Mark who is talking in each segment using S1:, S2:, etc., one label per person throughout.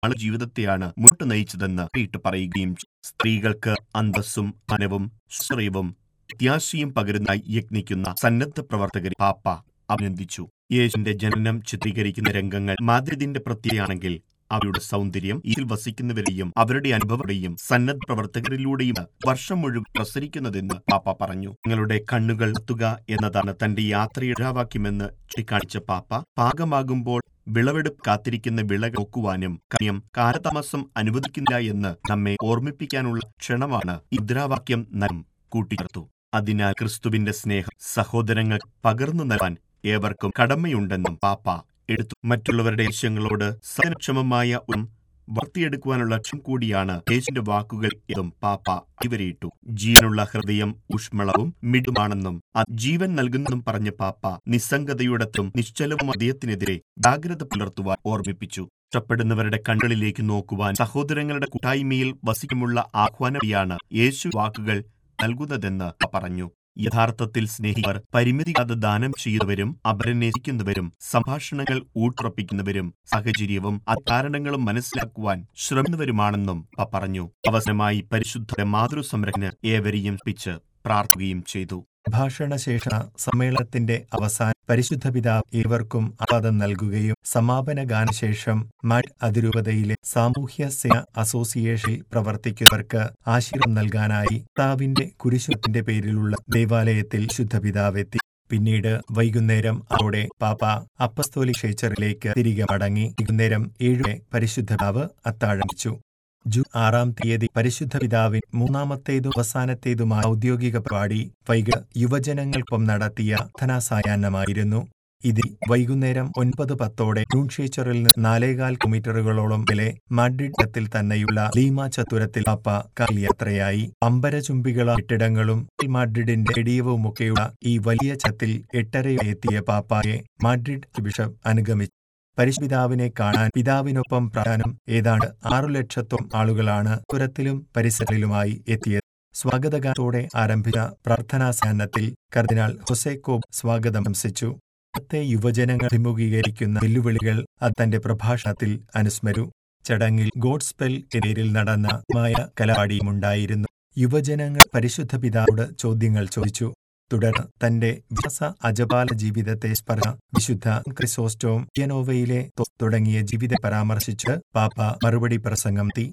S1: ആള് ജീവിതത്തെയാണ് മുന്നോട്ട് നയിച്ചതെന്ന് ഇട്ട് പറയുകയും ചെയ്തു. സ്ത്രീകൾക്ക് അന്തസ്സും മനവും ശ്രീവും പ്രത്യാശയും പകരുന്നതായി യത്നിക്കുന്ന സന്നദ്ധ പ്രവർത്തകരെ പാപ്പ അഭിനന്ദിച്ചു യേശുവിന്റെ ജനനം ചിത്രീകരിക്കുന്ന രംഗങ്ങൾ മാദ്രിദിന്റെ പ്രത്യേകയാണെങ്കിൽ അവരുടെ സൗന്ദര്യം ഇതിൽ വസിക്കുന്നവരെയും അവരുടെ അനുഭവങ്ങളെയും സന്നദ്ധ പ്രവർത്തകരിലൂടെയും വർഷം മുഴുവൻ പ്രസരിക്കുന്നതെന്ന് പാപ്പ പറഞ്ഞു നിങ്ങളുടെ കണ്ണുകൾ എത്തുക എന്നതാണ് തന്റെ യാത്രയുടെ മുദ്രാവാക്യമെന്ന് ചൂണ്ടിക്കാണിച്ച പാപ്പ പാകമാകുമ്പോൾ വിളവെടുപ്പ് കാത്തിരിക്കുന്ന വിള നോക്കുവാനും കാര്യം കാലതാമസം അനുവദിക്കില്ല എന്ന് നമ്മെ ഓർമ്മിപ്പിക്കാനുള്ള ക്ഷണമാണ് ഈ മുദ്രാവാക്യം നം കൂട്ടിച്ചേർത്തു അതിനാൽ ക്രിസ്തുവിന്റെ സ്നേഹം സഹോദരങ്ങൾ പകർന്നു നൽകാൻ ഏവർക്കും കടമയുണ്ടെന്നും പാപ്പ എടുത്തു മറ്റുള്ളവരുടെ ലക്ഷ്യങ്ങളോട് സഹനക്ഷമമായ ഒരു വളർത്തിയെടുക്കുവാനുള്ള ലക്ഷ്യം കൂടിയാണ് യേശുവിന്റെ വാക്കുകൾ എന്നും പാപ്പ അടിവരയിട്ടു ജീവനുള്ള ഹൃദയം ഊഷ്മളവും മിടുമാണെന്നും അത് ജീവൻ നൽകുന്നതും പറഞ്ഞ പാപ്പ നിസ്സംഗതയുടത്തും നിശ്ചലവും അദ്ദേഹത്തിനെതിരെ ജാഗ്രത പുലർത്തുവാൻ ഓർമ്മിപ്പിച്ചു ഇഷ്ടപ്പെടുന്നവരുടെ കണ്ണുകളിലേക്ക് നോക്കുവാൻ സഹോദരങ്ങളുടെ കൂട്ടായ്മയിൽ വസിക്കുമുള്ള ആഹ്വാനമാണ് യേശു വാക്കുകൾ നൽകുന്നതെന്ന് പറഞ്ഞു യഥാർത്ഥത്തിൽ സ്നേഹിതർ പരിമിതിയാതെ ദാനം ചെയ്യുന്നവരും അവരെ നേസിക്കുന്നവരും സംഭാഷണങ്ങൾ ഊട്ടുറപ്പിക്കുന്നവരും സാഹചര്യവും അക്കാരണങ്ങളും മനസ്സിലാക്കുവാൻ ശ്രമിക്കുന്നവരുമാണെന്നും പ പറഞ്ഞു അവസരമായി പരിശുദ്ധ മാതൃസംരക്ഷന് ഏവരെയും പിച്ച് പ്രാർത്ഥിക്കുകയും ചെയ്തു
S2: ഭാഷണശേഷ സമ്മേളനത്തിന്റെ അവസാനം പരിശുദ്ധ പിതാവ് ഏവർക്കും ആപാദം നൽകുകയും സമാപന ഗാനശേഷം മഡ് അതിരൂപതയിലെ സാമൂഹ്യ സേന അസോസിയേഷനിൽ പ്രവർത്തിക്കുന്നവർക്ക് ആശീർവാദം നൽകാനായി പിതാവിന്റെ കുരിശുത്തിന്റെ പേരിലുള്ള ദേവാലയത്തിൽ ശുദ്ധ പിതാവെത്തി പിന്നീട് വൈകുന്നേരം അവിടെ പാപ്പ അപ്പസ്തോലി ക്ഷേച്ചറിലേക്ക് തിരികെ മടങ്ങി വൈകുന്നേരം ഏഴ് പരിശുദ്ധ പിതാവ് അത്താഴമിച്ചു ജൂൺ ആറാം തീയതി പരിശുദ്ധ പിതാവിൻ മൂന്നാമത്തേതും അവസാനത്തേതുമായ ഔദ്യോഗിക പരിപാടി വൈകിട്ട് യുവജനങ്ങൾക്കൊപ്പം നടത്തിയ ധനാസായാഹ്നമായിരുന്നു ഇതിൽ വൈകുന്നേരം ഒൻപത് പത്തോടെ ന്യൂൺഷേച്ചറിൽ നിന്ന് നാലേകാൽ കിലോമീറ്ററുകളോളം അകലെ മാഡ്രിഡ് തന്നെയുള്ള ലീമ ചത്തുരത്തിൽ പാപ്പ കാൽയാത്രയായി അമ്പരചുംബികള കെട്ടിടങ്ങളും മാഡ്രിഡിന്റെ സ്റ്റേഡിയവുമൊക്കെയുള്ള ഈ വലിയ ചത്തിൽ എട്ടരയെത്തിയ പാപ്പായെ മാഡ്രിഡ് ബിഷപ്പ് അനുഗമിച്ചു പരിശുപിതാവിനെ കാണാൻ പിതാവിനൊപ്പം പ്രാനും ഏതാണ്ട് ആറു ലക്ഷത്തോളം ആളുകളാണ് പുരത്തിലും പരിസരത്തിലുമായി എത്തിയത് സ്വാഗതഗാനത്തോടെ ആരംഭിച്ച പ്രാർത്ഥനാ സന്നത്തിൽ കർദിനാൾ ഹൊസേക്കോബ് സ്വാഗതം ശംസിച്ചു ഇന്നത്തെ യുവജനങ്ങൾ അഭിമുഖീകരിക്കുന്ന വെല്ലുവിളികൾ അത് തന്റെ പ്രഭാഷണത്തിൽ അനുസ്മരു ചടങ്ങിൽ ഗോഡ്സ്പെൽ പേരിൽ നടന്ന മായ കലാപാടിയുമുണ്ടായിരുന്നു യുവജനങ്ങൾ പരിശുദ്ധ പിതാവോട് ചോദ്യങ്ങൾ ചോദിച്ചു തുടർന്ന് തന്റെ വ്യാസ അജപാല ജീവിതത്തെ സ്പർശ വിശുദ്ധ ക്രിസോസ്റ്റോം യനോവയിലെ തുടങ്ങിയ ജീവിതം പരാമർശിച്ച് പാപ്പ മറുപടി പ്രസംഗം തി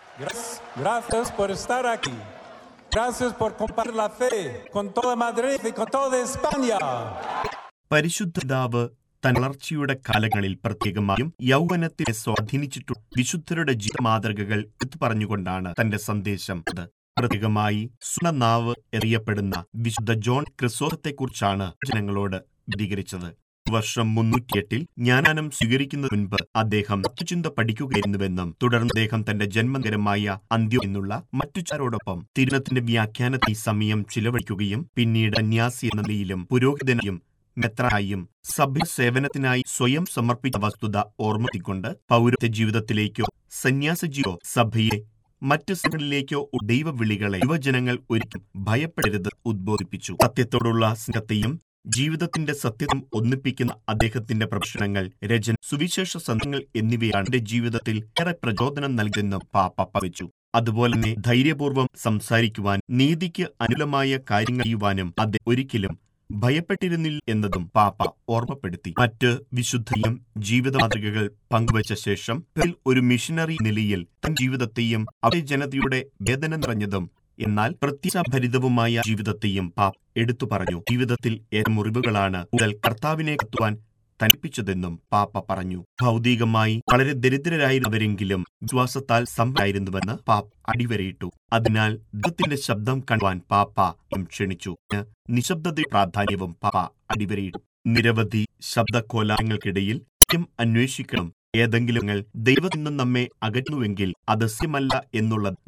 S3: Gracias por estar aquí. Gracias por compartir la fe con toda Madrid y con toda España.
S1: പരിശുദ്ധതാവ് തൻ വളർച്ചയുടെ കാലങ്ങളിൽ പ്രത്യേകമായും യൗവനത്തെ സ്വാധീനിച്ചിട്ടുള്ള വിശുദ്ധരുടെ ജീവിത മാതൃകകൾ എടുത്തു പറഞ്ഞുകൊണ്ടാണ് തന്റെ സന്ദേശം അത് പ്രത്യേകമായി സുണനാവ് എറിയപ്പെടുന്ന വിശുദ്ധ ജോൺ ക്രിസോസത്തെക്കുറിച്ചാണ് ജനങ്ങളോട് പ്രതികരിച്ചത് വർഷം മുന്നൂറ്റിയെട്ടിൽ ജ്ഞാനം സ്വീകരിക്കുന്നതിന് മുൻപ് അദ്ദേഹം തത്വചിന്ത പഠിക്കുകയായിരുന്നുവെന്നും തുടർന്ന് അദ്ദേഹം തന്റെ ജന്മനഗരമായ അന്ത്യം എന്നുള്ള മറ്റു ചിലരോടൊപ്പം തിരുനത്തിന്റെ വ്യാഖ്യാനത്തിൽ സമയം ചിലവഴിക്കുകയും പിന്നീട് സന്യാസി എന്ന നിലയിലും പുരോഹിതനായും മെത്രായും സഭ്യ സേവനത്തിനായി സ്വയം സമർപ്പിച്ച വസ്തുത ഓർമ്മിക്കൊണ്ട് പൗരത്വ ജീവിതത്തിലേക്കോ സന്യാസജീവോ സഭയെ മറ്റ് സ്ഥലങ്ങളിലേക്കോ ദൈവവിളികളെ യുവജനങ്ങൾ ഒരിക്കലും ഭയപ്പെടരുത് ഉദ്ബോധിപ്പിച്ചു സത്യത്തോടുള്ള സ്നേഹത്തെയും ജീവിതത്തിന്റെ സത്യവും ഒന്നിപ്പിക്കുന്ന അദ്ദേഹത്തിന്റെ പ്രഭാഷണങ്ങൾ രചന സുവിശേഷ സന്ദങ്ങൾ എന്നിവയാണ് എന്റെ ജീവിതത്തിൽ ഏറെ പ്രചോദനം നൽകിയെന്ന് പാപ്പ പവിച്ചു അതുപോലെ തന്നെ ധൈര്യപൂർവ്വം സംസാരിക്കുവാൻ നീതിക്ക് അനുകൂലമായ കാര്യങ്ങൾ ചെയ്യുവാനും അദ്ദേഹം ഒരിക്കലും ഭയപ്പെട്ടിരുന്നില്ല എന്നതും പാപ്പ ഓർമ്മപ്പെടുത്തി മറ്റ് വിശുദ്ധയും ജീവിത മാതൃകകൾ പങ്കുവച്ച ശേഷം പെൽ ഒരു മിഷനറി നിലയിൽ തൻ ജീവിതത്തെയും അവരുടെ ജനതയുടെ വേദന നിറഞ്ഞതും എന്നാൽ പ്രത്യാശഭരിതവുമായ ജീവിതത്തെയും പാപ്പ് എടുത്തു പറഞ്ഞു ജീവിതത്തിൽ ഏറെ മുറിവുകളാണ് കൂടുതൽ കർത്താവിനെ കത്തുവാൻ തൽപ്പിച്ചതെന്നും പാപ്പ പറഞ്ഞു ഭൗതികമായി വളരെ ദരിദ്രരായിരുന്നവരെങ്കിലും വിശ്വാസത്താൽ സമ്പന്നായിരുന്നുവെന്ന് പാപ്പ് അടിവരയിട്ടു അതിനാൽ ദൈവത്തിന്റെ ശബ്ദം കാണുവാൻ പാപ്പ ക്ഷണിച്ചു നിശബ്ദതയുടെ പ്രാധാന്യവും പാപ്പ അടിവരയിട്ടു നിരവധി ശബ്ദകോലാഹലങ്ങൾക്കിടയിൽ സത്യം അന്വേഷിക്കണം ഏതെങ്കിലും ദൈവത്തിൽ നിന്നും നമ്മെ അകറ്റുന്നുവെങ്കിൽ അത് സത്യമല്ല എന്നുള്ളത്